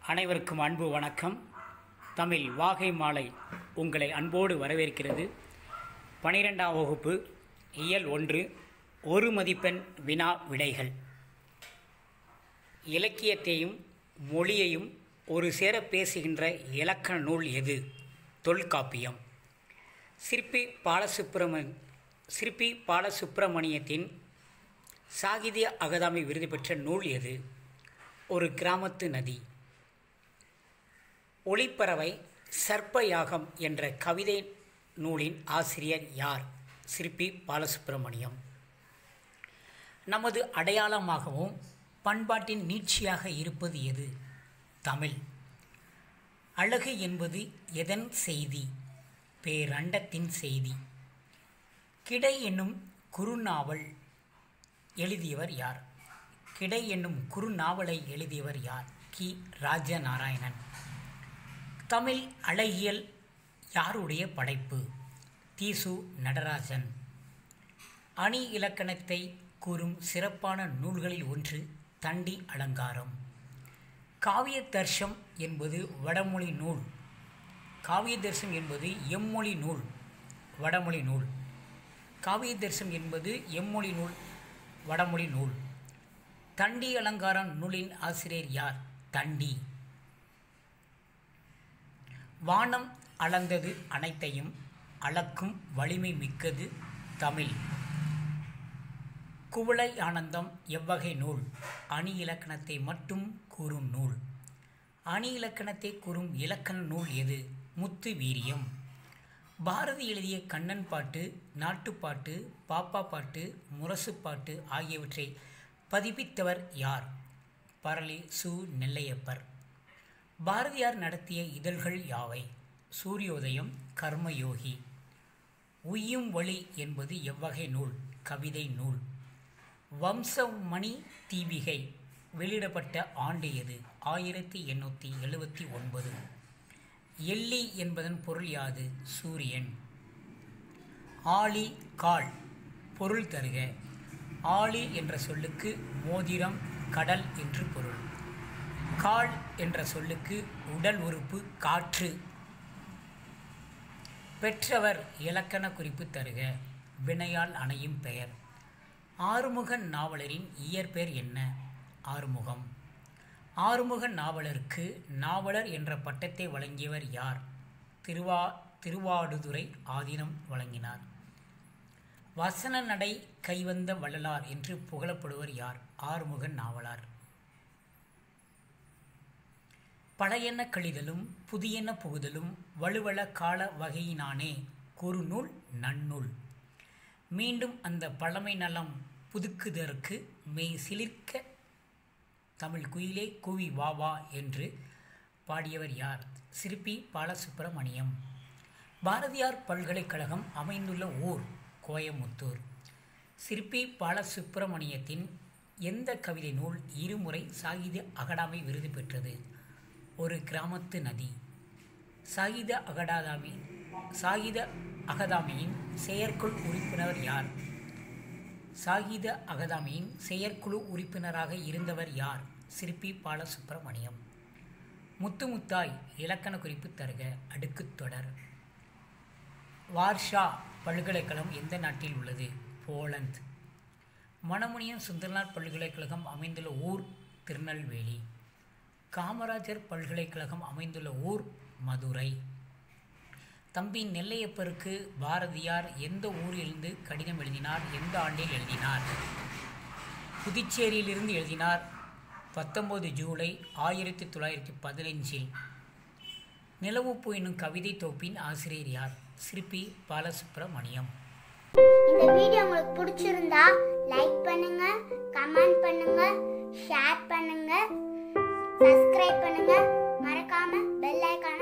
அனைவருக்கும் அன்பு வணக்கம் தமிழ் வாகை மாலை உங்களை அன்போடு வரவேற்கிறது பனிரெண்டாம் வகுப்பு இயல் ஒன்று ஒரு மதிப்பெண் வினா விடைகள் இலக்கியத்தையும் மொழியையும் ஒரு சேர பேசுகின்ற இலக்கண நூல் எது தொல்காப்பியம் சிற்பி பாலசுப்பிரமன் சிற்பி பாலசுப்பிரமணியத்தின் சாகித்ய அகாதமி விருது பெற்ற நூல் எது ஒரு கிராமத்து நதி ஒளிப்பறவை சர்ப்பயாகம் என்ற கவிதை நூலின் ஆசிரியர் யார் சிற்பி பாலசுப்பிரமணியம் நமது அடையாளமாகவும் பண்பாட்டின் நீட்சியாக இருப்பது எது தமிழ் அழகு என்பது எதன் செய்தி பேரண்டத்தின் செய்தி கிடை என்னும் குறுநாவல் எழுதியவர் யார் கிடை என்னும் குறுநாவலை எழுதியவர் யார் கி ராஜநாராயணன் தமிழ் அழகியல் யாருடைய படைப்பு தீசு நடராஜன் அணி இலக்கணத்தை கூறும் சிறப்பான நூல்களில் ஒன்று தண்டி அலங்காரம் காவிய தர்ஷம் என்பது வடமொழி நூல் காவிய தர்ஷம் என்பது எம்மொழி நூல் வடமொழி நூல் காவிய தர்ஷம் என்பது எம்மொழி நூல் வடமொழி நூல் தண்டி அலங்காரம் நூலின் ஆசிரியர் யார் தண்டி வானம் அளந்தது அனைத்தையும் அளக்கும் வலிமை மிக்கது தமிழ் குவளை ஆனந்தம் எவ்வகை நூல் அணி இலக்கணத்தை மட்டும் கூறும் நூல் அணி இலக்கணத்தை கூறும் இலக்கண நூல் எது முத்து வீரியம் பாரதி எழுதிய கண்ணன் பாட்டு நாட்டுப்பாட்டு பாப்பா பாட்டு முரசு பாட்டு ஆகியவற்றை பதிப்பித்தவர் யார் பரளி சு நெல்லையப்பர் பாரதியார் நடத்திய இதழ்கள் யாவை சூரியோதயம் கர்மயோகி உய்யும் வழி என்பது எவ்வகை நூல் கவிதை நூல் வம்சமணி தீபிகை வெளியிடப்பட்ட ஆண்டு எது ஆயிரத்தி எண்ணூற்றி எழுபத்தி ஒன்பது எள்ளி என்பதன் பொருள் யாது சூரியன் ஆழி கால் பொருள் தருக ஆழி என்ற சொல்லுக்கு மோதிரம் கடல் என்று பொருள் கால் என்ற சொல்லுக்கு உடல் உறுப்பு காற்று பெற்றவர் இலக்கண குறிப்பு தருக வினையால் அணையும் பெயர் ஆறுமுகன் நாவலரின் இயற்பெயர் என்ன ஆறுமுகம் ஆறுமுக நாவலருக்கு நாவலர் என்ற பட்டத்தை வழங்கியவர் யார் திருவா திருவாடுதுறை ஆதீனம் வழங்கினார் வசன நடை கைவந்த வள்ளலார் என்று புகழப்படுவர் யார் ஆறுமுகன் நாவலார் பழையென கழிதலும் புதியென புகுதலும் வலுவள கால வகையினானே குறுநூல் நன்னூல் மீண்டும் அந்த பழமை நலம் புதுக்குதற்கு மெய் சிலிர்க்க தமிழ் குயிலே கூவி வா வா என்று பாடியவர் யார் சிற்பி பாலசுப்பிரமணியம் பாரதியார் பல்கலைக்கழகம் அமைந்துள்ள ஊர் கோயமுத்தூர் சிற்பி பாலசுப்பிரமணியத்தின் எந்த கவிதை நூல் இருமுறை சாகித்ய அகாடமி விருது பெற்றது ஒரு கிராமத்து நதி சாகித அகடாதாமி சாகித அகதாமியின் செயற்குழு உறுப்பினர் யார் சாகித அகதாமியின் செயற்குழு உறுப்பினராக இருந்தவர் யார் சிற்பி பாலசுப்பிரமணியம் முத்து முத்தாய் இலக்கண குறிப்பு தருக அடுக்குத் தொடர் வார்ஷா பல்கலைக்கழகம் எந்த நாட்டில் உள்ளது போலந்து மணமுனியன் சுந்தரனார் பல்கலைக்கழகம் அமைந்துள்ள ஊர் திருநெல்வேலி காமராஜர் பல்கலைக்கழகம் அமைந்துள்ள ஊர் மதுரை தம்பி நெல்லையப்பருக்கு பாரதியார் எந்த ஊரிலிருந்து கடிதம் எழுதினார் எந்த ஆண்டில் எழுதினார் புதுச்சேரியிலிருந்து எழுதினார் பத்தொன்பது ஜூலை ஆயிரத்தி தொள்ளாயிரத்தி பதினைஞ்சில் நிலவுப்பு என்னும் கவிதை தொகுப்பின் ஆசிரியர் யார் சிற்பி பாலசுப்பிரமணியம் இந்த வீடியோ உங்களுக்கு பிடிச்சிருந்தா லைக் பண்ணுங்க கமெண்ட் பண்ணுங்க ஷேர் பண்ணுங்க சப்ஸ்கிரைப் பண்ணுங்க மறக்காம பெல் ஐகானை